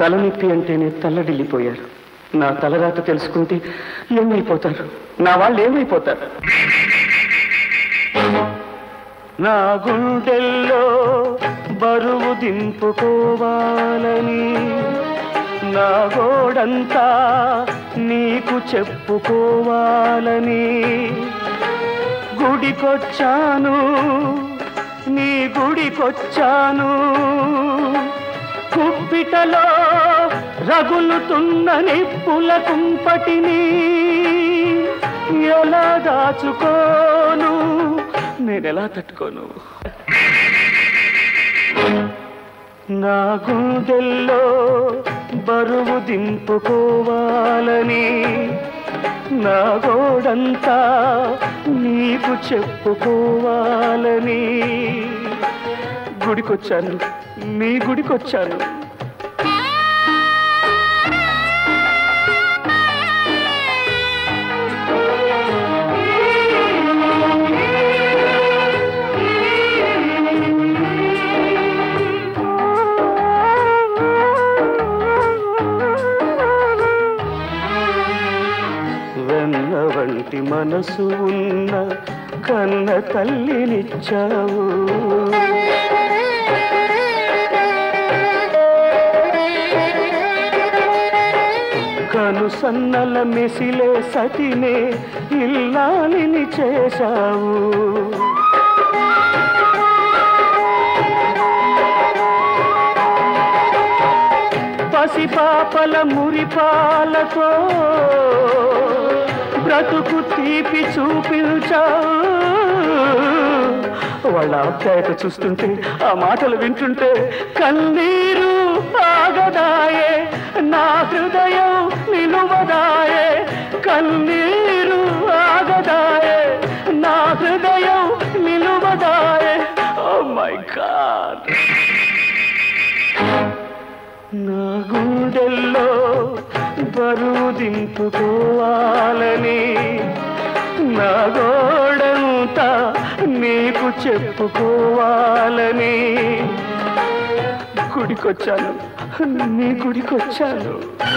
తలనొప్పి అంటేనే తల్లడిల్లిపోయారు నా తలరాత తెలుసుకుంటే ఏమైపోతారు నా వాళ్ళు ఏమైపోతారు నా గుండెల్లో బరువు దింపుకోవాలని నా గోడంతా నీకు చెప్పుకోవాలని గుడికొచ్చాను నీ గుడికొచ్చాను కుప్పిటలో రగులుతున్న నిప్పుల కుంపటిని ఎలా దాచుకోను నేనెలా తట్టుకోను నా గుండెల్లో బరువు దింపుకోవాలని నా గోడంతా నీకు చెప్పుకోవాలని గుడికొచ్చాను నీ గుడికొచ్చాను వెన్న వంటి మనసు ఉన్న కన్న తల్లినిచ్చావు కను సన్నల మెసిలే సతినే ఇల్లాలిని చేశావు పసిపాపల మురిపాలతో బ్రతుకు తీపి చూపించావు వాళ్ళ ఆప్యాయత చూస్తుంటే ఆ మాటలు వింటుంటే కన్నీరు ఆగదాయే నా హృదయం నిలువదాయే కన్నీరు ఆగదాయే నా హృదయం నిలువదాయే ఓ మై గాడ్ నా గుండెల్లో బరువు దింపుకోవాలని నా గోడంతా నీకు చెప్పుకోవాలని గుడికొచ్చాను నీ గుడికొచ్చాను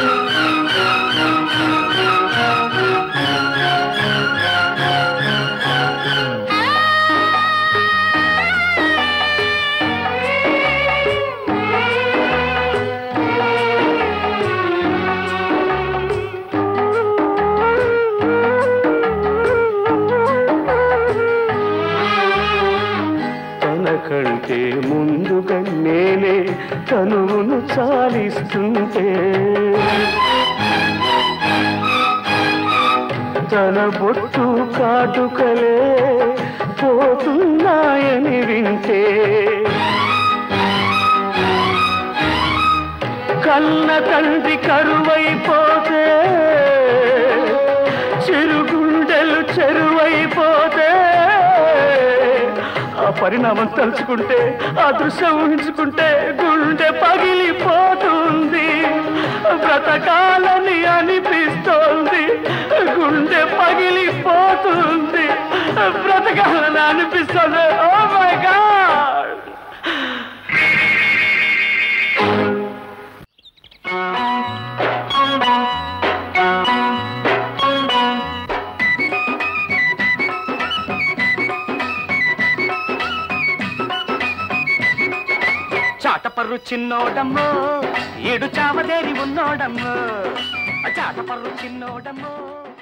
తనకంటే ముందుగా నేనే తనువును చాలిస్తుంటే తన బొట్టు కాటుకలే పోతున్నాయని వింటే కన్న తండ్రి కరువైపోతే చిరుగుండెలు చెరువైపోతే ఆ పరిణామం తలుచుకుంటే ఆ దృశ్యం ఊహించుకుంటే గుండె పగిలిపోతుంది బ్రతకాలని అనిపిస్తోంది గుండె పగిలిపోతుంది బ్రతకాలని అనిపిస్తుంది ఓ మై గాడ్ చాటపర్రు చిన్నోడమ్మో ఏడు చావదేరి ఉన్నోడమ్మో చాటపర్రు చిన్నోడమ్మో